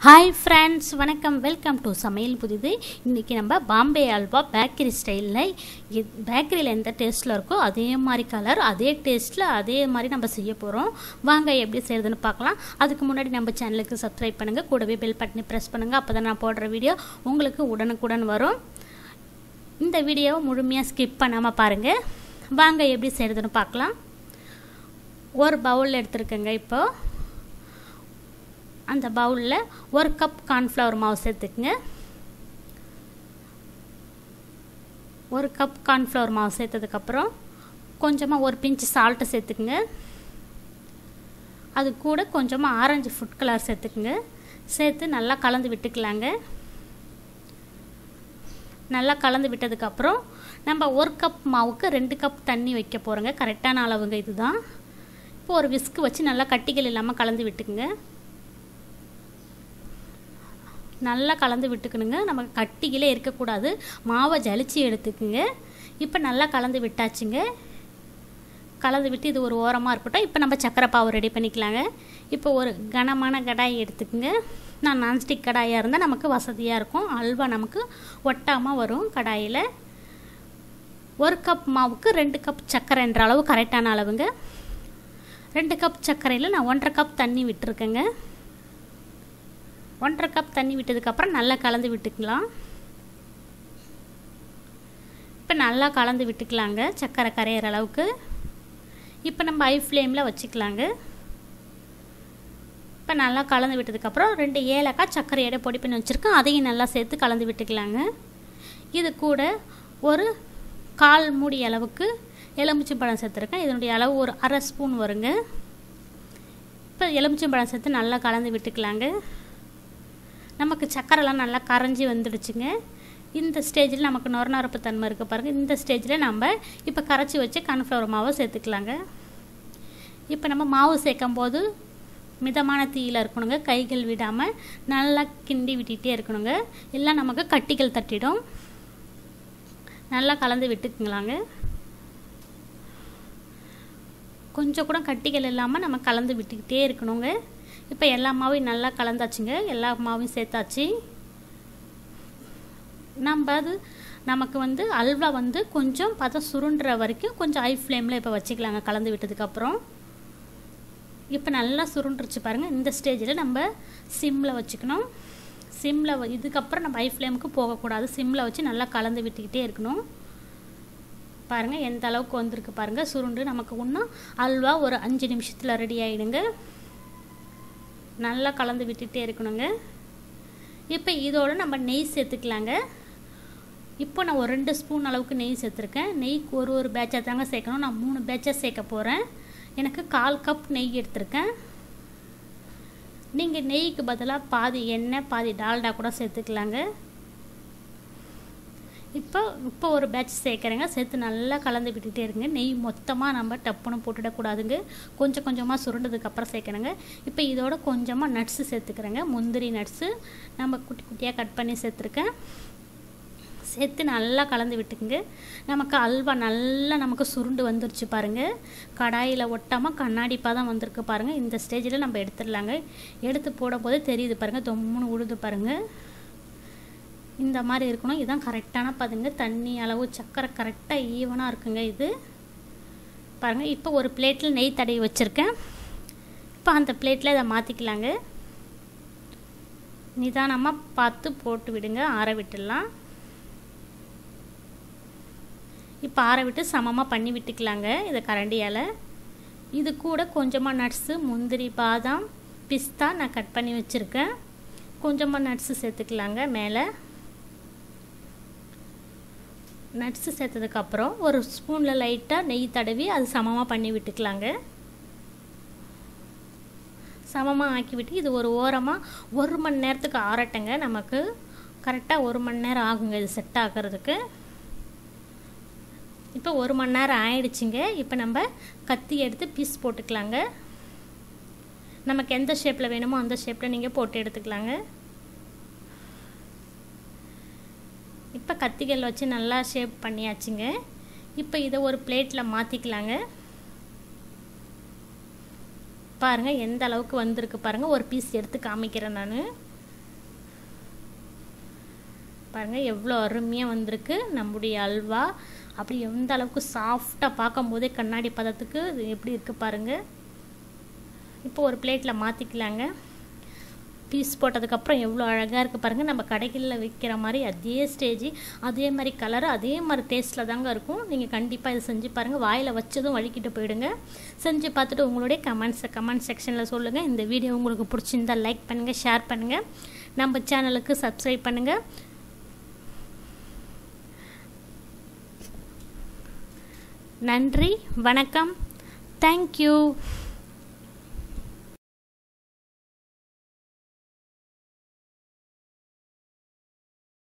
hi friends வணக்கம் welcome to சமையல் புதிது இன்றைக்கி நம்ம பாம்பே அல்வா பேக்கரி ஸ்டைலில் பேக்கரியில் எந்த டேஸ்ட்டில் இருக்கோ அதே மாதிரி கலர் அதே டேஸ்ட்டில் அதே மாதிரி நம்ம செய்ய போகிறோம் வாங்க எப்படி செய்கிறதுன்னு பார்க்கலாம் அதுக்கு முன்னாடி நம்ம சேனலுக்கு சப்ஸ்கிரைப் பண்ணுங்கள் கூடவே பெல் பட்டனை ப்ரெஸ் பண்ணுங்கள் அப்போ தான் நான் போடுற வீடியோ உங்களுக்கு உடனுக்குடன் வரும் இந்த வீடியோவை முழுமையாக ஸ்கிப் பண்ணாமல் பாருங்கள் வாங்க எப்படி செய்கிறதுன்னு பார்க்கலாம் ஒரு பவுல் எடுத்துருக்கேங்க இப்போது அந்த பவுலில் ஒரு கப் கார்ன்ஃப்ளவர் மாவு சேர்த்துக்குங்க ஒரு கப் கார்ன்ஃப்ளவர் மாவு சேர்த்ததுக்கப்புறம் கொஞ்சமாக ஒரு பிஞ்சு சால்ட்டு சேர்த்துக்குங்க அது கூட கொஞ்சமாக ஆரஞ்சு ஃபுட் கலர் சேர்த்துக்குங்க சேர்த்து நல்லா கலந்து விட்டுக்கலாங்க நல்லா கலந்து விட்டதுக்கப்புறம் நம்ம ஒரு கப் மாவுக்கு ரெண்டு கப் தண்ணி வைக்க போகிறோங்க கரெக்டான அளவுங்க இதுதான் இப்போ ஒரு விஸ்க்கு வச்சு நல்லா கட்டிகள் இல்லாமல் கலந்து விட்டுக்குங்க நல்லா கலந்து விட்டுக்கணுங்க நமக்கு கட்டிகளே இருக்கக்கூடாது மாவை ஜலிச்சு எடுத்துக்குங்க இப்போ நல்லா கலந்து விட்டாச்சுங்க கலந்து விட்டு இது ஒரு ஓரமாக இருக்கட்டும் இப்போ நம்ம சக்கரை பாவு ரெடி பண்ணிக்கலாங்க இப்போ ஒரு கனமான கடாய் எடுத்துக்குங்க நான் நான்ஸ்டிக் கடாயாக இருந்தால் நமக்கு வசதியாக இருக்கும் அல்வா நமக்கு ஒட்டாமல் வரும் கடாயில் ஒரு கப் மாவுக்கு ரெண்டு கப் சர்க்கரைன்ற அளவு கரெக்டான அளவுங்க ரெண்டு கப் சர்க்கரையில் நான் ஒன்றரை கப் தண்ணி விட்டுருக்கேங்க ஒன்றரை கப் தண்ணி விட்டதுக்கப்புறம் நல்லா கலந்து விட்டுக்கலாம் இப்போ நல்லா கலந்து விட்டுக்கலாங்க சர்க்கரை கரையிற அளவுக்கு இப்போ நம்ம ஐ ஃப்ளேமில் வச்சுக்கலாங்க இப்போ நல்லா கலந்து விட்டதுக்கப்புறம் ரெண்டு ஏலக்காய் சர்க்கரையோட பொடி பண்ணி வச்சுருக்கேன் அதையும் நல்லா சேர்த்து கலந்து விட்டுக்கலாங்க இது கூட ஒரு கால் மூடி அளவுக்கு எலுமிச்சம்பழம் சேர்த்துருக்கேன் இதனுடைய அளவு ஒரு அரை ஸ்பூன் வருங்க இப்போ எலுமிச்சம்பழம் சேர்த்து நல்லா கலந்து விட்டுக்கலாங்க நமக்கு சக்கரைலாம் நல்லா கரைஞ்சி வந்துடுச்சுங்க இந்த ஸ்டேஜில் நமக்கு நொரநரப்பு தன்மை இருக்குது பாருங்கள் இந்த ஸ்டேஜில் நம்ம இப்போ கரைச்சி வச்சு கார்ன்ஃப்ளவர் மாவை சேர்த்துக்கலாங்க இப்போ நம்ம மாவு சேர்க்கும் போது மிதமான தீயில் இருக்கணுங்க கைகள் விடாமல் நல்லா கிண்டி விட்டுகிட்டே இருக்கணுங்க இல்லை நமக்கு கட்டிகள் தட்டிடும் நல்லா கலந்து விட்டுக்குங்களாங்க கொஞ்சம் கூட கட்டிகள் இல்லாமல் நம்ம கலந்து விட்டுக்கிட்டே இருக்கணுங்க இப்போ எல்லா மாவையும் நல்லா கலந்தாச்சுங்க எல்லா மாவையும் சேர்த்தாச்சு நம்ம அது நமக்கு வந்து அல்வா வந்து கொஞ்சம் பதம் சுருண்டுற வரைக்கும் கொஞ்சம் ஹை ஃப்ளேமில் இப்போ வச்சுக்கலாங்க கலந்து விட்டதுக்கப்புறம் இப்போ நல்லா சுருண்டுருச்சு பாருங்கள் இந்த ஸ்டேஜில் நம்ம சிம்மில் வச்சுக்கணும் சிம்மில் இதுக்கப்புறம் நம்ம ஹை ஃப்ளேமுக்கு போகக்கூடாது சிம்மில் வச்சு நல்லா கலந்து விட்டுக்கிட்டே இருக்கணும் பாருங்கள் எந்த அளவுக்கு வந்திருக்கு பாருங்கள் சுருண்டு நமக்கு இன்னும் அல்வா ஒரு அஞ்சு நிமிஷத்தில் ரெடி ஆகிடுங்க நல்லா கலந்து விட்டுகிட்டே இருக்கணுங்க இப்போ இதோடு நம்ம நெய் சேர்த்துக்கலாங்க இப்போ நான் ஒரு ரெண்டு ஸ்பூன் அளவுக்கு நெய் சேர்த்துருக்கேன் நெய்க்கு ஒரு ஒரு பேட்சாக தாங்க சேர்க்கணும் நான் மூணு பேட்சாக சேர்க்க போகிறேன் எனக்கு கால் கப் நெய் எடுத்திருக்கேன் நீங்கள் நெய்க்கு பதிலாக பாதி எண்ணெய் பாதி டால்டா கூட சேர்த்துக்கலாங்க இப்போ இப்போ ஒரு பேட்ச் சேர்க்குறேங்க சேர்த்து நல்லா கலந்து விட்டுகிட்டே இருங்க நெய் மொத்தமாக நம்ம டப்புன்னு போட்டுடக்கூடாதுங்க கொஞ்சம் கொஞ்சமாக சுருண்டதுக்கப்புறம் சேர்க்கணுங்க இப்போ இதோட கொஞ்சமாக நட்ஸு சேர்த்துக்கிறேங்க முந்திரி நட்ஸு நம்ம குட்டி குட்டியாக கட் பண்ணி சேர்த்துருக்கேன் சேர்த்து நல்லா கலந்து விட்டுக்குங்க நமக்கு அல்வா நல்லா நமக்கு சுருண்டு வந்துருச்சு பாருங்கள் கடாயில் ஒட்டாமல் கண்ணாடி பாதம் வந்திருக்கு பாருங்கள் இந்த ஸ்டேஜில் நம்ம எடுத்துடலாங்க எடுத்து போடும்போதே தெரியுது பாருங்கள் தொம்முன்னு உழுது பாருங்கள் இந்த மாதிரி இருக்கணும் இதுதான் கரெக்டான பதுங்க தண்ணி அளவு சக்கரை கரெக்டாக ஈவனாக இருக்குங்க இது பாருங்கள் இப்போ ஒரு பிளேட்டில் நெய் தடவி வச்சுருக்கேன் இப்போ அந்த பிளேட்டில் இதை மாற்றிக்கலாங்க நிதானமாக பார்த்து போட்டு விடுங்க ஆற விட்டுடலாம் இப்போ ஆற விட்டு சமமாக பண்ணி விட்டுக்கலாங்க இதை கரண்டியால் இது கூட கொஞ்சமாக நட்ஸு முந்திரி பாதாம் பிஸ்தா நான் கட் பண்ணி வச்சுருக்கேன் கொஞ்சமாக நட்ஸு சேர்த்துக்கலாங்க மேலே நட்ஸு சேர்த்ததுக்கப்புறம் ஒரு ஸ்பூனில் லைட்டாக நெய் தடவி அது சமமாக பண்ணி விட்டுக்கலாங்க சமமாக ஆக்கி விட்டு இது ஒரு ஓரமாக ஒரு மணி நேரத்துக்கு ஆறட்டங்க நமக்கு கரெக்டாக ஒரு மணி நேரம் ஆகுங்க இது செட் ஆகிறதுக்கு இப்போ ஒரு மணி நேரம் ஆயிடுச்சுங்க இப்போ நம்ம கத்தி எடுத்து பீஸ் போட்டுக்கலாங்க நமக்கு எந்த ஷேப்பில் வேணுமோ அந்த ஷேப்பில் நீங்கள் போட்டு எடுத்துக்கலாங்க இப்போ கத்திகள் வச்சு நல்லா ஷேப் பண்ணியாச்சுங்க இப்போ இதை ஒரு பிளேட்டில் மாற்றிக்கலாங்க பாருங்கள் எந்த அளவுக்கு வந்திருக்கு பாருங்கள் ஒரு பீஸ் எடுத்து காமிக்கிறேன் நான் பாருங்கள் எவ்வளோ அருமையாக வந்திருக்கு நம்முடைய அல்வா அப்படி எந்த அளவுக்கு சாஃப்டாக பார்க்கும்போதே கண்ணாடி பதத்துக்கு இது எப்படி இருக்குது பாருங்கள் இப்போ ஒரு பிளேட்டில் மாற்றிக்கலாங்க பீஸ் போட்டதுக்கப்புறம் எவ்வளோ அழகாக இருக்குது பாருங்கள் நம்ம கடைகளில் விற்கிற மாதிரி அதே ஸ்டேஜ் அதே மாதிரி கலரு அதே மாதிரி டேஸ்ட்டில் தாங்க இருக்கும் நீங்கள் கண்டிப்பாக இதை செஞ்சு பாருங்கள் வாயில் வச்சதும் வழுக்கிட்டு போயிடுங்க செஞ்சு பார்த்துட்டு உங்களுடைய கமெண்ட்ஸை கமெண்ட் செக்ஷனில் சொல்லுங்கள் இந்த வீடியோ உங்களுக்கு பிடிச்சிருந்தா லைக் பண்ணுங்கள் ஷேர் பண்ணுங்கள் நம்ம சேனலுக்கு சப்ஸ்கிரைப் பண்ணுங்கள் நன்றி வணக்கம் தேங்க்யூ